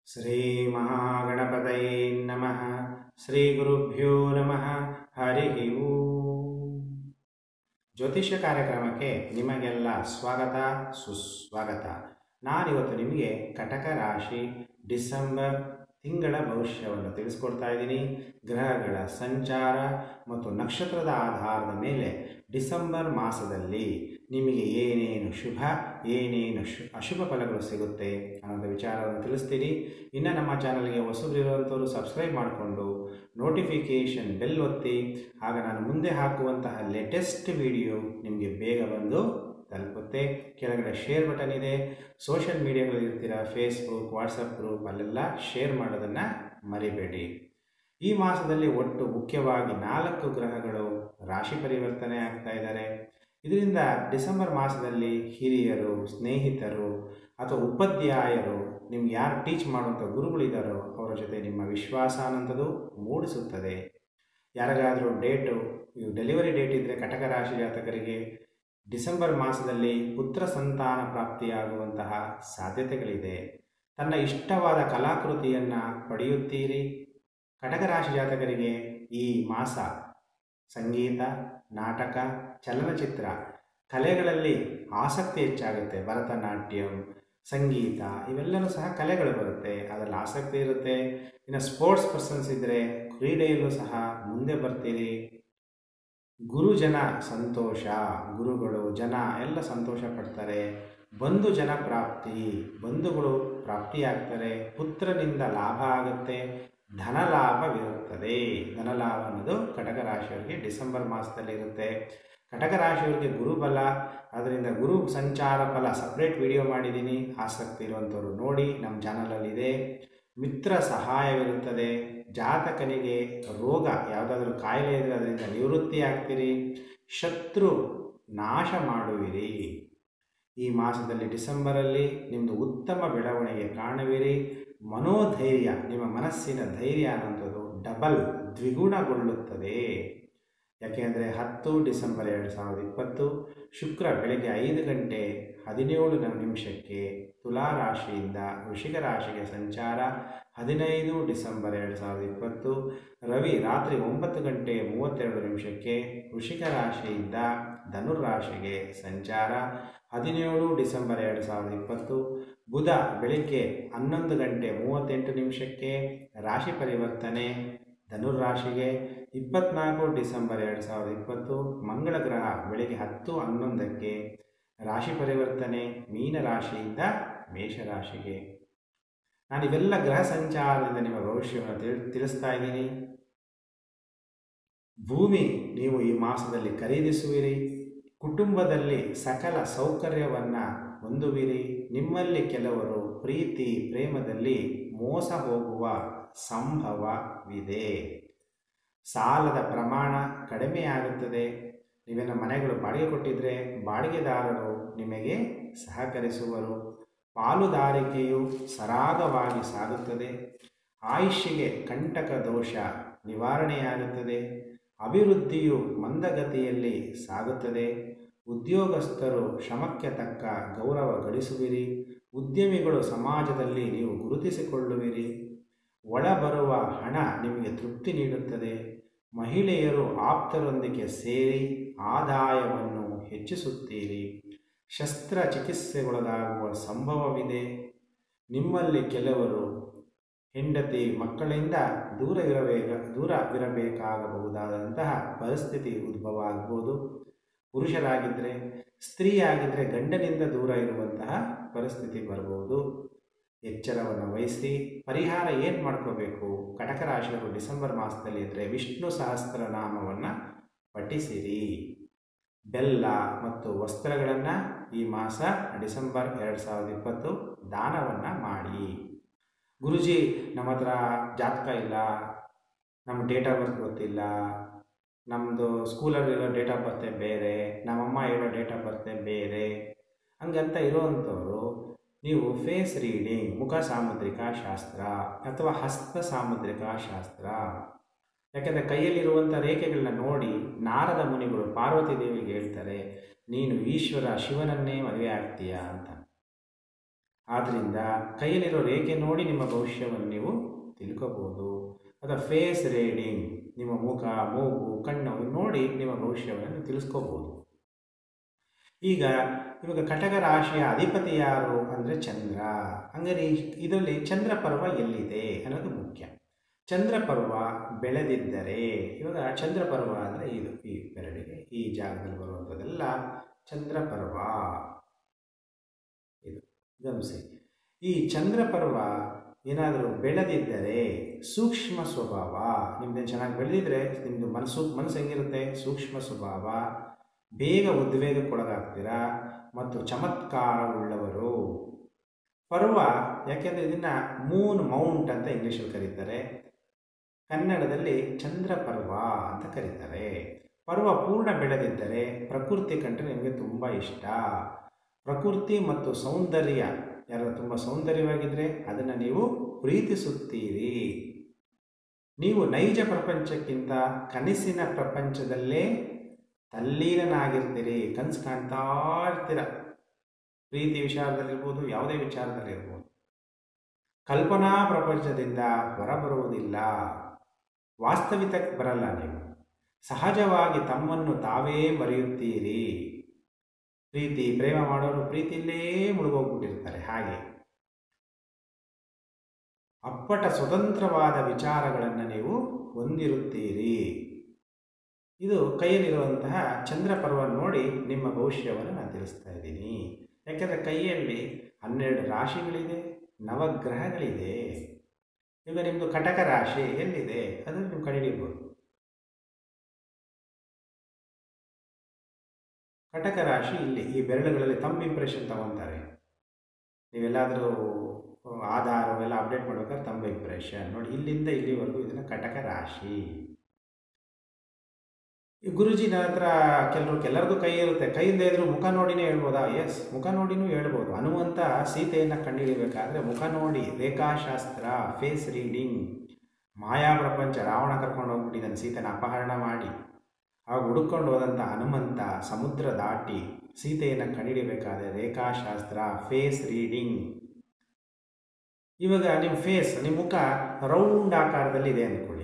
ಶ್ರೀಮಹಾಗಣಪತಯೇ ನಮಃ ಶ್ರೀಗುರುಭ್ಯೋ ನಮಃ ಹರಿ ಓಂ ಜ್ಯೋತಿಷ್ಯ ಕಾರ್ಯಕ್ರಮಕ್ಕೆ ನಿಮಗೆಲ್ಲ ಸ್ವಾಗತ ಸುಸ್ವಾಗತ ನಾನಿವತ್ತು ನಿಮಗೆ ಕಟಕ ರಾಶಿ ಡಿಸೆಂಬರ್ ತಿಂಗಳ ಭವಿಷ್ಯವನ್ನು ತಿಳಿಸ್ಕೊಡ್ತಾ ಇದ್ದೀನಿ ಗ್ರಹಗಳ ಸಂಚಾರ ಮತ್ತು ನಕ್ಷತ್ರದ ಆಧಾರದ ಮೇಲೆ ಡಿಸೆಂಬರ್ ಮಾಸದಲ್ಲಿ ನಿಮಗೆ ಏನೇನು ಶುಭ ಏನೇನು ಶು ಅಶುಭ ಫಲಗಳು ಸಿಗುತ್ತೆ ಅನ್ನೋದು ವಿಚಾರವನ್ನು ತಿಳಿಸ್ತೀನಿ ಇನ್ನು ನಮ್ಮ ಚಾನಲ್ಗೆ ಹೊಸಬರಿರುವಂಥವರು ಸಬ್ಸ್ಕ್ರೈಬ್ ಮಾಡಿಕೊಂಡು ನೋಟಿಫಿಕೇಷನ್ ಬೆಲ್ ಒತ್ತಿ ಆಗ ನಾನು ಮುಂದೆ ಹಾಕುವಂತಹ ಲೇಟೆಸ್ಟ್ ವಿಡಿಯೋ ನಿಮಗೆ ಬೇಗ ಬಂದು ತಲುಪುತ್ತೆ ಕೆಳಗಡೆ ಶೇರ್ ಬಟನ್ ಇದೆ ಸೋಷಿಯಲ್ ಮೀಡಿಯಾಗಳಲ್ಲಿ ಇರ್ತೀರ ಫೇಸ್ಬುಕ್ ವಾಟ್ಸಪ್ ಗ್ರೂಪ್ ಅಲ್ಲೆಲ್ಲ ಶೇರ್ ಮಾಡೋದನ್ನು ಮರಿಬೇಡಿ ಈ ಮಾಸದಲ್ಲಿ ಒಟ್ಟು ಮುಖ್ಯವಾಗಿ ನಾಲ್ಕು ಗ್ರಹಗಳು ರಾಶಿ ಪರಿವರ್ತನೆ ಆಗ್ತಾ ಇದ್ದಾರೆ ಇದರಿಂದ ಡಿಸೆಂಬರ್ ಮಾಸದಲ್ಲಿ ಹಿರಿಯರು ಸ್ನೇಹಿತರು ಅಥವಾ ಉಪಾಧ್ಯಾಯರು ನಿಮ್ಗೆ ಯಾರು ಟೀಚ್ ಮಾಡುವಂಥ ಗುರುಗಳಿದ್ದಾರೋ ಅವರ ಜೊತೆ ನಿಮ್ಮ ವಿಶ್ವಾಸ ಅನ್ನೋಂಥದ್ದು ಮೂಡಿಸುತ್ತದೆ ಯಾರಿಗಾದರೂ ಡೇಟು ಡೆಲಿವರಿ ಡೇಟ್ ಇದ್ದರೆ ಕಟಕ ರಾಶಿ ಜಾತಕರಿಗೆ ಡಿಸೆಂಬರ್ ಮಾಸದಲ್ಲಿ ಪುತ್ರ ಸಂತಾನ ಪ್ರಾಪ್ತಿಯಾಗುವಂತಹ ಸಾಧ್ಯತೆಗಳಿದೆ ತನ್ನ ಇಷ್ಟವಾದ ಕಲಾಕೃತಿಯನ್ನು ಪಡೆಯುತ್ತೀರಿ ಕಟಕ ರಾಶಿ ಜಾತಕರಿಗೆ ಈ ಮಾಸ ಸಂಗೀತ ನಾಟಕ ಚಲನಚಿತ್ರ ಕಲೆಗಳಲ್ಲಿ ಆಸಕ್ತಿ ಹೆಚ್ಚಾಗುತ್ತೆ ಭರತನಾಟ್ಯಂ ಸಂಗೀತ ಇವೆಲ್ಲವೂ ಸಹ ಕಲೆಗಳು ಬರುತ್ತೆ ಅದರಲ್ಲಿ ಆಸಕ್ತಿ ಇರುತ್ತೆ ಇನ್ನು ಸ್ಪೋರ್ಟ್ಸ್ ಪರ್ಸನ್ಸ್ ಇದ್ದರೆ ಕ್ರೀಡೆಯಲ್ಲೂ ಸಹ ಮುಂದೆ ಬರ್ತೀರಿ ಗುರುಜನ ಸಂತೋಷ ಗುರುಗಳು ಜನ ಎಲ್ಲ ಸಂತೋಷ ಪಡ್ತಾರೆ ಬಂಧು ಜನ ಪ್ರಾಪ್ತಿ ಬಂಧುಗಳು ಪ್ರಾಪ್ತಿಯಾಗ್ತಾರೆ ಪುತ್ರನಿಂದ ಲಾಭ ಆಗುತ್ತೆ ಧನ ಲಾಭವಿರುತ್ತದೆ ಧನ ಲಾಭ ಅನ್ನೋದು ಕಟಕ ರಾಶಿಯವರಿಗೆ ಡಿಸೆಂಬರ್ ಮಾಸದಲ್ಲಿ ಇರುತ್ತೆ ಕಟಕ ರಾಶಿಯವರಿಗೆ ಗುರುಬಲ ಅದರಿಂದ ಗುರು ಸಂಚಾರ ಫಲ ಸಪ್ರೇಟ್ ವಿಡಿಯೋ ಮಾಡಿದ್ದೀನಿ ಆಸಕ್ತಿ ಇರುವಂಥವ್ರು ನೋಡಿ ನಮ್ಮ ಚಾನಲಲ್ಲಿದೆ ಮಿತ್ರ ಸಹಾಯವಿರುತ್ತದೆ ಜಾತಕನಿಗೆ ರೋಗ ಯಾವುದಾದ್ರೂ ಕಾಯಿಲೆ ಇದ್ದರೆ ಅದರಿಂದ ನಿವೃತ್ತಿ ಆಗ್ತೀರಿ ಶತ್ರು ನಾಶ ಮಾಡುವಿರಿ ಈ ಮಾಸದಲ್ಲಿ ಡಿಸೆಂಬರಲ್ಲಿ ನಿಮ್ಮದು ಉತ್ತಮ ಬೆಳವಣಿಗೆ ಕಾಣುವಿರಿ ಮನೋಧೈರ್ಯ ನಿಮ್ಮ ಮನಸ್ಸಿನ ಧೈರ್ಯ ಅನ್ನೋಂಥದ್ದು ಡಬಲ್ ದ್ವಿಗುಣಗೊಳ್ಳುತ್ತದೆ ಯಾಕೆಂದರೆ ಹತ್ತು ಡಿಸೆಂಬರ್ ಎರಡು ಸಾವಿರದ ಇಪ್ಪತ್ತು ಶುಕ್ರ ಬೆಳಗ್ಗೆ ಐದು ಗಂಟೆ ಹದಿನೇಳು ನಿಮಿಷಕ್ಕೆ ತುಲಾ ರಾಶಿಯಿಂದ ವೃಷಿಕ ರಾಶಿಗೆ ಸಂಚಾರ ಹದಿನೈದು ಡಿಸೆಂಬರ್ ಎರಡು ಸಾವಿರದ ಇಪ್ಪತ್ತು ರವಿ ರಾತ್ರಿ ಒಂಬತ್ತು ಗಂಟೆ ಮೂವತ್ತೆರಡು ನಿಮಿಷಕ್ಕೆ ವೃಷಿಕ ರಾಶಿಯಿಂದ ಧನುರ್ ರಾಶಿಗೆ ಸಂಚಾರ ಹದಿನೇಳು ಡಿಸೆಂಬರ್ ಎರಡು ಸಾವಿರದ ಇಪ್ಪತ್ತು ಬುಧ ಬೆಳಿಗ್ಗೆ ಹನ್ನೊಂದು ಗಂಟೆ ಮೂವತ್ತೆಂಟು ನಿಮಿಷಕ್ಕೆ ರಾಶಿ ಪರಿವರ್ತನೆ ಧನುರ್ ರಾಶಿಗೆ ಇಪ್ಪತ್ನಾಲ್ಕು ಡಿಸೆಂಬರ್ ಎರಡು ಸಾವಿರದ ಇಪ್ಪತ್ತು ಮಂಗಳ ಗ್ರಹ ಬೆಳಿಗ್ಗೆ ಹತ್ತು ಹನ್ನೊಂದಕ್ಕೆ ರಾಶಿ ಪರಿವರ್ತನೆ ಮೀನ ರಾಶಿಯಿಂದ ಮೇಷರಾಶಿಗೆ ನಾನು ಇವೆಲ್ಲ ಗ್ರಹ ಸಂಚಾರದಿಂದ ನಿಮ್ಮ ಭವಿಷ್ಯವನ್ನು ತಿಳಿ ತಿಳಿಸ್ತಾ ಇದ್ದೀನಿ ಭೂಮಿ ನೀವು ಈ ಮಾಸದಲ್ಲಿ ಖರೀದಿಸುವಿರಿ ಕುಟುಂಬದಲ್ಲಿ ಸಕಲ ಸೌಕರ್ಯವನ್ನು ಹೊಂದುವಿರಿ ನಿಮ್ಮಲ್ಲಿ ಕೆಲವರು ಪ್ರೀತಿ ಪ್ರೇಮದಲ್ಲಿ ಮೋಸ ಹೋಗುವ ಸಂಭವವಿದೆ ಸಾಲದ ಪ್ರಮಾಣ ಕಡಿಮೆಯಾಗುತ್ತದೆ ನೀವೇನು ಮನೆಗಳು ಬಾಡಿಗೆ ಕೊಟ್ಟಿದ್ದರೆ ಬಾಡಿಗೆದಾರರು ನಿಮಗೆ ಸಹಕರಿಸುವರು ಪಾಲುದಾರಿಕೆಯು ಸರಾಗವಾಗಿ ಸಾಗುತ್ತದೆ ಆಯುಷ್ಯಗೆ ಕಂಟಕ ದೋಷ ನಿವಾರಣೆಯಾಗುತ್ತದೆ ಅಭಿವೃದ್ಧಿಯು ಮಂದಗತಿಯಲ್ಲಿ ಸಾಗುತ್ತದೆ ಉದ್ಯೋಗಸ್ಥರು ಶ್ರಮಕ್ಕೆ ತಕ್ಕ ಗೌರವ ಗಳಿಸುವಿರಿ ಉದ್ಯಮಿಗಳು ಸಮಾಜದಲ್ಲಿ ನೀವು ಗುರುತಿಸಿಕೊಳ್ಳುವಿರಿ ಒಳಬರುವ ಹಣ ನಿಮಗೆ ತೃಪ್ತಿ ನೀಡುತ್ತದೆ ಮಹಿಳೆಯರು ಆಪ್ತರೊಂದಿಗೆ ಸೇರಿ ಆದಾಯವನ್ನು ಹೆಚ್ಚಿಸುತ್ತೀರಿ ಶಸ್ತ್ರಚಿಕಿತ್ಸೆಗೊಳಗಾಗುವ ಸಂಭವವಿದೆ ನಿಮ್ಮಲ್ಲಿ ಕೆಲವರು ಹೆಂಡತಿ ಮಕ್ಕಳಿಂದ ದೂರ ಇರಬೇಕ ದೂರವಿರಬೇಕಾಗಬಹುದಾದಂತಹ ಪರಿಸ್ಥಿತಿ ಉದ್ಭವ ಆಗ್ಬೋದು ಪುರುಷರಾಗಿದ್ದರೆ ಸ್ತ್ರೀಯಾಗಿದ್ದರೆ ಗಂಡನಿಂದ ದೂರ ಇರುವಂತಹ ಪರಿಸ್ಥಿತಿ ಬರ್ಬೋದು ಎಚ್ಚರವನ್ನು ವಹಿಸಿ ಪರಿಹಾರ ಏನು ಮಾಡ್ಕೋಬೇಕು ಕಟಕ ರಾಶಿಯವರು ಡಿಸೆಂಬರ್ ಮಾಸದಲ್ಲಿ ಇದ್ದರೆ ವಿಷ್ಣು ಸಹಸ್ರನಾಮವನ್ನು ಪಠಿಸಿರಿ ಬೆಲ್ಲ ಮತ್ತು ವಸ್ತ್ರಗಳನ್ನು ಈ ಮಾಸ ಡಿಸೆಂಬರ್ ಎರಡು ಸಾವಿರದ ಇಪ್ಪತ್ತು ದಾನವನ್ನು ಮಾಡಿ ಗುರುಜಿ ನಮ್ಮ ಹತ್ರ ಜಾತಕ ಇಲ್ಲ ನಮ್ಮ ಡೇಟ್ ಆಫ್ ಬರ್ತ್ ಗೊತ್ತಿಲ್ಲ ನಮ್ಮದು ಸ್ಕೂಲಲ್ಲಿರೋ ಡೇಟ್ ಆಫ್ ಬರ್ತೆ ಬೇರೆ ನಮ್ಮಮ್ಮ ಹೇಳೋ ಡೇಟ್ ಆಫ್ ಬರ್ತೆ ಬೇರೆ ಹಂಗಂತ ಇರೋವಂಥವ್ರು ನೀವು ಫೇಸ್ ರೀಡಿಂಗ್ ಮುಖ ಸಾಮುದ್ರಿಕ ಶಾಸ್ತ್ರ ಅಥವಾ ಹಸ್ತ ಸಾಮುದ್ರಿಕ ಶಾಸ್ತ್ರ ಯಾಕೆಂದರೆ ಕೈಯಲ್ಲಿರುವಂಥ ರೇಖೆಗಳನ್ನ ನೋಡಿ ನಾರದ ಮುನಿಗಳು ಪಾರ್ವತಿ ದೇವಿಗೆ ಹೇಳ್ತಾರೆ ನೀನು ಈಶ್ವರ ಶಿವನನ್ನೇ ಮದುವೆ ಆಗ್ತೀಯಾ ಅಂತ ಆದ್ದರಿಂದ ಕೈಯಲ್ಲಿರೋ ರೇಖೆ ನೋಡಿ ನಿಮ್ಮ ಭವಿಷ್ಯವನ್ನು ನೀವು ತಿಳ್ಕೋಬೋದು ಅಥವಾ ಫೇಸ್ ರೀಡಿಂಗ್ ನಿಮ್ಮ ಮುಖ ಮೂಗು ಕಣ್ಣು ನೋಡಿ ನಿಮ್ಮ ಭವಿಷ್ಯವನ್ನು ತಿಳಿಸ್ಕೋಬೋದು ಈಗ ಇವಾಗ ಕಟಕ ರಾಶಿಯ ಅಧಿಪತಿ ಯಾರು ಅಂದರೆ ಚಂದ್ರ ಹಂಗಾರೆ ಇದರಲ್ಲಿ ಚಂದ್ರ ಪರ್ವ ಎಲ್ಲಿದೆ ಅನ್ನೋದು ಮುಖ್ಯ ಚಂದ್ರ ಪರ್ವ ಬೆಳೆದಿದ್ದರೆ ಇವಾಗ ಚಂದ್ರ ಪರ್ವ ಅಂದರೆ ಇದು ಈ ಬೆರಳಿಗೆ ಈ ಜಾಗದಲ್ಲಿ ಬರುವಂಥದ್ದೆಲ್ಲ ಚಂದ್ರ ಪರ್ವ ಇದು ಗಮನಿಸಿ ಈ ಚಂದ್ರ ಪರ್ವ ಏನಾದರೂ ಬೆಳೆದಿದ್ದರೆ ಸೂಕ್ಷ್ಮ ಸ್ವಭಾವ ನಿಮ್ದು ಚೆನ್ನಾಗಿ ಬೆಳೆದಿದ್ರೆ ನಿಮ್ಮದು ಮನಸ್ಸು ಮನಸ್ಸು ಹೆಂಗಿರುತ್ತೆ ಸೂಕ್ಷ್ಮ ಸ್ವಭಾವ ಬೇಗ ಉದ್ವೇಗಕ್ಕೊಳಗಾಗ್ತೀರಾ ಮತ್ತು ಚಮತ್ಕಾರವುಳ್ಳವರು ಪರ್ವ ಯಾಕೆಂದರೆ ಇದನ್ನು ಮೂನ್ ಮೌಂಟ್ ಅಂತ ಇಂಗ್ಲೀಷಲ್ಲಿ ಕರೀತಾರೆ ಕನ್ನಡದಲ್ಲಿ ಚಂದ್ರ ಪರ್ವ ಅಂತ ಕರೀತಾರೆ ಪರ್ವ ಪೂರ್ಣ ಬೆಳೆದಿದ್ದರೆ ಪ್ರಕೃತಿ ಕಂಡ್ರೆ ನಿಮಗೆ ತುಂಬ ಇಷ್ಟ ಪ್ರಕೃತಿ ಮತ್ತು ಸೌಂದರ್ಯ ಯಾರು ತುಂಬ ಸೌಂದರ್ಯವಾಗಿದ್ದರೆ ಅದನ್ನು ನೀವು ಪ್ರೀತಿಸುತ್ತೀರಿ ನೀವು ನೈಜ ಪ್ರಪಂಚಕ್ಕಿಂತ ಕನಸಿನ ಪ್ರಪಂಚದಲ್ಲೇ ತಲ್ಲೀನನಾಗಿರ್ತೀರಿ ಕನಸು ಕಾಣ್ತಾ ಇರ್ತೀರ ಪ್ರೀತಿ ವಿಚಾರದಲ್ಲಿರ್ಬೋದು ಯಾವುದೇ ವಿಚಾರದಲ್ಲಿರ್ಬೋದು ಕಲ್ಪನಾ ಪ್ರಪಂಚದಿಂದ ಹೊರಬರುವುದಿಲ್ಲ ವಾಸ್ತವಿಕಕ್ಕೆ ಬರಲ್ಲ ನೀವು ಸಹಜವಾಗಿ ತಮ್ಮನ್ನು ತಾವೇ ಮರೆಯುತ್ತೀರಿ ಪ್ರೀತಿ ಪ್ರೇಮ ಮಾಡೋರು ಪ್ರೀತಿಯಲ್ಲೇ ಮುಳುಗೋಗ್ಬಿಟ್ಟಿರ್ತಾರೆ ಹಾಗೆ ಅಪ್ಪಟ ಸ್ವತಂತ್ರವಾದ ವಿಚಾರಗಳನ್ನು ನೀವು ಹೊಂದಿರುತ್ತೀರಿ ಇದು ಕೈಯಲ್ಲಿರುವಂತಹ ಚಂದ್ರ ಪರ್ವ ನೋಡಿ ನಿಮ್ಮ ಭವಿಷ್ಯವನ್ನು ನಾನು ತಿಳಿಸ್ತಾ ಇದ್ದೀನಿ ಯಾಕೆಂದರೆ ಕೈಯಲ್ಲಿ ಹನ್ನೆರಡು ರಾಶಿಗಳಿದೆ ನವಗ್ರಹಗಳಿದೆ ಈಗ ನಿಮ್ಮದು ಕಟಕ ರಾಶಿ ಎಲ್ಲಿದೆ ಅದನ್ನು ನೀವು ಕಂಡುಹಿಡಿಯಬಹುದು ಕಟಕ ರಾಶಿ ಇಲ್ಲಿ ಈ ಬೆರಳುಗಳಲ್ಲಿ ತಮ್ಮ ಇಂಪ್ರೆಷನ್ ತಗೊತಾರೆ ನೀವೆಲ್ಲಾದರೂ ಆಧಾರ ಅವೆಲ್ಲ ಅಪ್ಡೇಟ್ ಮಾಡ್ಬೇಕಾದ್ರೆ ತಮ್ಮ ಇಂಪ್ರೆಷನ್ ನೋಡಿ ಇಲ್ಲಿಂದ ಇಲ್ಲಿವರೆಗೂ ಇದನ್ನು ಕಟಕ ರಾಶಿ ಈ ಗುರುಜಿ ನನ್ನ ಹತ್ರ ಕೆಲವರು ಕೆಲರದು ಕೈ ಇರುತ್ತೆ ಕೈಯಿಂದ ಇದ್ರು ಮುಖ ನೋಡಿನೇ ಹೇಳ್ಬೋದಾ ಎಸ್ ಮುಖ ನೋಡಿನೂ ಹೇಳ್ಬೋದು ಹನುಮಂತ ಸೀತೆಯನ್ನು ಕಂಡುಹಿಡಿಬೇಕಾದ್ರೆ ಮುಖ ನೋಡಿ ರೇಖಾಶಾಸ್ತ್ರ ಫೇಸ್ ರೀಡಿಂಗ್ ಮಾಯಾ ಪ್ರಪಂಚ ರಾವಣ ಕರ್ಕೊಂಡು ಹೋಗ್ಬಿಟ್ಟಿದ್ದಾನೆ ಸೀತೆನ ಅಪಹರಣ ಮಾಡಿ ಆಗ ಹುಡುಕೊಂಡು ಹೋದಂಥ ಹನುಮಂತ ಸಮುದ್ರ ದಾಟಿ ಸೀತೆಯನ್ನು ಕಂಡುಹಿಡಿಬೇಕಾದ್ರೆ ರೇಖಾಶಾಸ್ತ್ರ ಫೇಸ್ ರೀಡಿಂಗ್ ಇವಾಗ ನಿಮ್ಮ ಫೇಸ್ ನಿಮ್ಮ ಮುಖ ರೌಂಡ್ ಆಕಾರದಲ್ಲಿ ಇದೆ ಅಂದ್ಕೊಳ್ಳಿ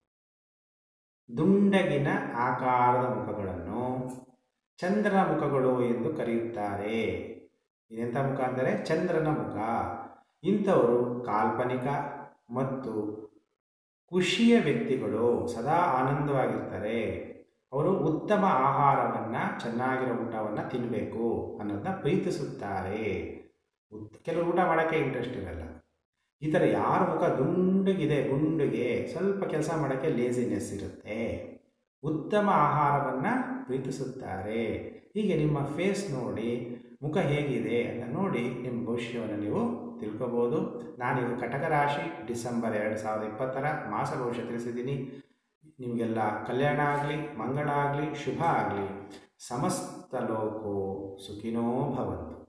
ದುಂಡಗಿನ ಆಕಾರದ ಮುಖಗಳನ್ನು ಚಂದ್ರನ ಮುಖಗಳು ಎಂದು ಕರೆಯುತ್ತಾರೆ ಇದೆಂಥ ಮುಖ ಅಂದರೆ ಚಂದ್ರನ ಮುಖ ಇಂಥವರು ಕಾಲ್ಪನಿಕ ಮತ್ತು ಖುಷಿಯ ವ್ಯಕ್ತಿಗಳು ಸದಾ ಆನಂದವಾಗಿರ್ತಾರೆ ಅವರು ಉತ್ತಮ ಆಹಾರವನ್ನು ಚೆನ್ನಾಗಿರೋ ಊಟವನ್ನು ತಿನ್ನಬೇಕು ಅನ್ನೋದನ್ನ ಪ್ರೀತಿಸುತ್ತಾರೆ ಕೆಲವರು ಊಟ ಮಾಡೋಕ್ಕೆ ಇಂಟ್ರೆಸ್ಟ್ ಇರಲ್ಲ ಈ ಥರ ಯಾರ ಮುಖ ದುಂಡಗಿದೆ ಗುಂಡಿಗೆ ಸ್ವಲ್ಪ ಕೆಲಸ ಮಾಡೋಕ್ಕೆ ಲೇಸಿನೆಸ್ ಇರುತ್ತೆ ಉತ್ತಮ ಆಹಾರವನ್ನು ಪ್ರೀತಿಸುತ್ತಾರೆ ಹೀಗೆ ನಿಮ್ಮ ಫೇಸ್ ನೋಡಿ ಮುಖ ಹೇಗಿದೆ ಅಂತ ನೋಡಿ ನಿಮ್ಮ ಭವಿಷ್ಯವನ್ನು ನೀವು ತಿಳ್ಕೊಬೋದು ನಾನಿದು ಕಟಕ ರಾಶಿ ಡಿಸೆಂಬರ್ ಎರಡು ಸಾವಿರದ ಇಪ್ಪತ್ತರ ಮಾಸ ಭವಿಷ್ಯ ತಿಳಿಸಿದ್ದೀನಿ ನಿಮಗೆಲ್ಲ ಕಲ್ಯಾಣ ಆಗಲಿ ಮಂಗಳ ಆಗಲಿ ಶುಭ ಆಗಲಿ ಸಮಸ್ತ ಲೋಕೋ ಸುಖಿನೋ ಭವಂತು